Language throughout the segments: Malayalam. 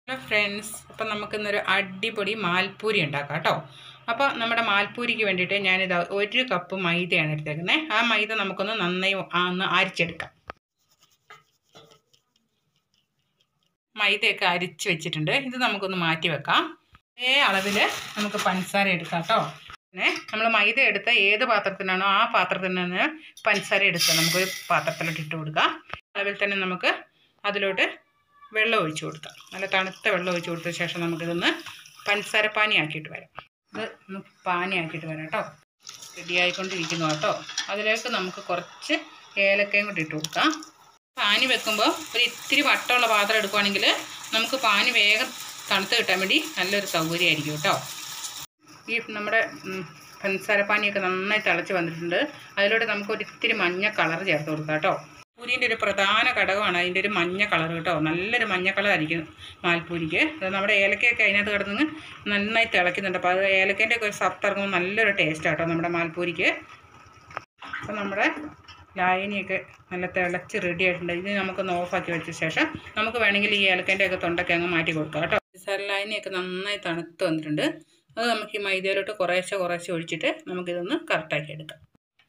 ഹലോ ഫ്രണ്ട്സ് അപ്പം നമുക്കിന്നൊരു അടിപൊളി മാൽപ്പൂരി ഉണ്ടാക്കാം കേട്ടോ അപ്പോൾ നമ്മുടെ മാൽപ്പൂരിക്ക് വേണ്ടിയിട്ട് ഞാനിത് ഒരു കപ്പ് മൈദയാണ് എടുത്തേക്കുന്നത് ആ മൈദ നമുക്കൊന്ന് നന്നായി ഒന്ന് അരിച്ചെടുക്കാം മൈദയൊക്കെ അരിച്ച് വെച്ചിട്ടുണ്ട് ഇത് നമുക്കൊന്ന് മാറ്റി വെക്കാം അതേ അളവിൽ നമുക്ക് പഞ്ചസാര എടുക്കാം കേട്ടോ പിന്നെ നമ്മൾ മൈദ എടുത്ത ഏത് പാത്രത്തിനാണോ ആ പാത്രത്തിൽ നിന്ന് പഞ്ചസാര എടുക്കുക നമുക്കൊരു പാത്രത്തിലോട്ട് ഇട്ട് കൊടുക്കാം അളവിൽ തന്നെ നമുക്ക് അതിലോട്ട് വെള്ളം ഒഴിച്ചു കൊടുക്കാം നല്ല തണുത്ത വെള്ളം ഒഴിച്ചു കൊടുത്ത ശേഷം നമുക്കിതൊന്ന് പഞ്ചസാര പാനിയാക്കിയിട്ട് വരാം ഇത് നമുക്ക് പാനിയാക്കിയിട്ട് വരാം കേട്ടോ റെഡിയായിക്കൊണ്ടിരിക്കുന്നു കേട്ടോ അതിലേക്ക് നമുക്ക് കുറച്ച് ഏലക്കയും കൂടി ഇട്ട് കൊടുക്കാം പാനി വെക്കുമ്പോൾ ഒരു ഇത്തിരി വട്ടമുള്ള പാത്രം എടുക്കുവാണെങ്കിൽ നമുക്ക് പാനി വേഗം തണുത്ത് കിട്ടാൻ വേണ്ടി നല്ലൊരു സൗകര്യമായിരിക്കും കേട്ടോ ഈ നമ്മുടെ ഉം, പഞ്ചസാര പാനിയൊക്കെ നന്നായി തിളച്ച് വന്നിട്ടുണ്ട് അതിലൂടെ നമുക്ക് ഒരു ഇത്തിരി മഞ്ഞ കളർ ചേർത്ത് കൊടുക്കാം കേട്ടോ പൂരിൻ്റെ ഒരു പ്രധാന ഘടകമാണ് അതിൻ്റെ ഒരു മഞ്ഞ കളർ കേട്ടോ നല്ലൊരു മഞ്ഞ കളറായിരിക്കും മാൽപ്പൂരിക്ക് അത് നമ്മുടെ ഏലക്കയൊക്കെ അതിനകത്ത് കിടന്ന് നന്നായി തിളയ്ക്കുന്നുണ്ട് അപ്പോൾ അത് ഏലക്കേൻ്റെ ഒക്കെ ഒരു സത്തിറങ്ങുമ്പോൾ നല്ലൊരു ടേസ്റ്റ് കേട്ടോ നമ്മുടെ മാൽപ്പൂരിക്ക് അപ്പോൾ നമ്മുടെ ലായനിയൊക്കെ നല്ല തിളച്ച് റെഡി ആയിട്ടുണ്ട് ഇത് നമുക്കൊന്ന് ഓഫാക്കി വെച്ച ശേഷം നമുക്ക് വേണമെങ്കിൽ ഈ ഏലക്കേൻ്റെ ഒക്കെ തൊണ്ടൊക്കെ അങ്ങ് മാറ്റി കൊടുക്കാം കേട്ടോ സാർ ലായനിയൊക്കെ നന്നായി തണുത്ത് വന്നിട്ടുണ്ട് അത് നമുക്ക് ഈ മൈദയിലോട്ട് കുറേശ്ശെ കുറേശ്ശെ ഒഴിച്ചിട്ട് നമുക്കിതൊന്ന് കറക്റ്റാക്കി എടുക്കാം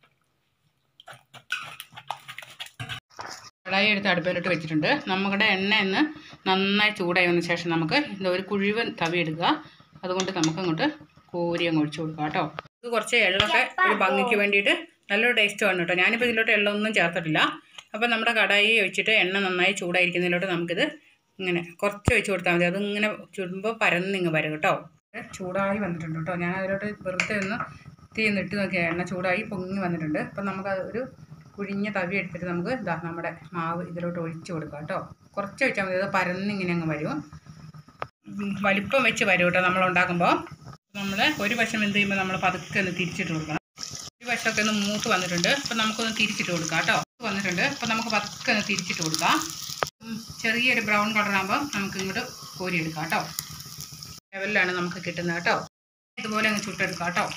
കടായി എടുത്ത് അടുപ്പിലോട്ട് വെച്ചിട്ടുണ്ട് നമ്മുടെ എണ്ണ ഒന്ന് നന്നായി ചൂടായി വന്ന ശേഷം നമുക്ക് ഇത് ഒരു കുഴിവൻ തവി എടുക്കുക അതുകൊണ്ട് നമുക്ക് അങ്ങോട്ട് കോരി അങ്ങ് ഒഴിച്ചു കൊടുക്കാം കേട്ടോ ഇത് കുറച്ച് എള്ളൊക്കെ ഒരു ഭംഗിക്ക് വേണ്ടിയിട്ട് നല്ലൊരു ടേസ്റ്റ് ആണ് കേട്ടോ ഞാനിപ്പോൾ ഇതിലോട്ട് എള്ളൊന്നും ചേർത്തിട്ടില്ല അപ്പോൾ നമ്മുടെ കടായി ഒഴിച്ചിട്ട് എണ്ണ നന്നായി ചൂടായിരിക്കുന്നതിലോട്ട് നമുക്കിത് ഇങ്ങനെ കുറച്ച് ഒഴിച്ച് കൊടുത്താൽ മതി അതിങ്ങനെ ചുടുമ്പോൾ പരന്നിങ്ങ് വരും കേട്ടോ ചൂടായി വന്നിട്ടുണ്ട് കേട്ടോ ഞാൻ അതിലോട്ട് വെറുതെ ഒന്ന് തീ നിട്ട് നോക്കിയാൽ എണ്ണ ചൂടായി പൊങ്ങി വന്നിട്ടുണ്ട് അപ്പം നമുക്ക് ഒരു കുഴിഞ്ഞ തവി എടുത്തിട്ട് നമുക്ക് ഇതാ നമ്മുടെ മാവ് ഇതിലോട്ട് ഒഴിച്ച് കൊടുക്കാം കേട്ടോ കുറച്ച് ഒഴിച്ചാൽ മതി അത് പരന്നിങ്ങനെ അങ്ങ് വരും ഉം, വലിപ്പം വെച്ച് വരും കേട്ടോ നമ്മൾ ഉണ്ടാക്കുമ്പോൾ നമ്മൾ ഒരു വശം എന്ത് ചെയ്യുമ്പോൾ നമ്മൾ പതുക്കെ ഒന്ന് തിരിച്ചിട്ട് കൊടുക്കണം ഒരു വശമൊക്കെ ഒന്ന് മൂത്ത് വന്നിട്ടുണ്ട് അപ്പം നമുക്കൊന്ന് തിരിച്ചിട്ട് കൊടുക്കാം കേട്ടോ വന്നിട്ടുണ്ട് അപ്പം നമുക്ക് പതുക്കെ ഒന്ന് തിരിച്ചിട്ട് കൊടുക്കാം ഉം, ചെറിയൊരു ബ്രൗൺ കളറാകുമ്പോൾ നമുക്ക് ഇങ്ങോട്ട് കോരിയെടുക്കാം കേട്ടോ ലെവലിലാണ് നമുക്ക് കിട്ടുന്നത് കേട്ടോ ഇതുപോലെ അങ്ങ് ചുട്ടെടുക്കാം കേട്ടോ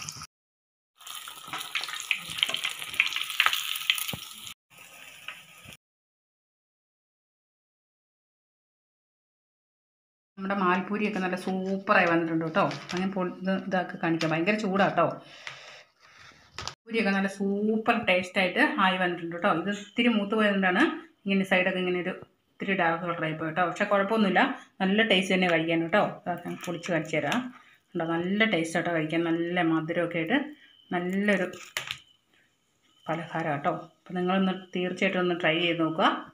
നമ്മുടെ മാൽപ്പൂരിയൊക്കെ നല്ല സൂപ്പറായി വന്നിട്ടുണ്ട് കേട്ടോ അങ്ങനെ പൊ- ഇത് ഇതാക്കി കാണിക്കാം ഭയങ്കര ചൂടാണ് കേട്ടോ പൂരിയൊക്കെ നല്ല സൂപ്പർ ടേസ്റ്റായിട്ട് ആയി വന്നിട്ടുണ്ട് കേട്ടോ ഇത് ഇത്തിരി മൂത്ത് പോയതുകൊണ്ടാണ് ഇങ്ങനെ സൈഡൊക്കെ ഇങ്ങനെ ഒരു ഇത്തിരി ഡാർക്ക് കളറായി പോയി കേട്ടോ പക്ഷേ കുഴപ്പമൊന്നുമില്ല നല്ല ടേസ്റ്റ് തന്നെ കഴിക്കാൻ കേട്ടോ ദാ ഞാൻ പൊളിച്ച് കാണിച്ചു തരാം ഉണ്ടോ നല്ല ടേസ്റ്റ് ആട്ടോ കഴിക്കാൻ നല്ല മധുരമൊക്കെ ആയിട്ട് നല്ലൊരു പലഹാരം കേട്ടോ അപ്പോൾ നിങ്ങളൊന്ന് തീർച്ചയായിട്ടും ഒന്ന് ട്രൈ ചെയ്ത് നോക്കുക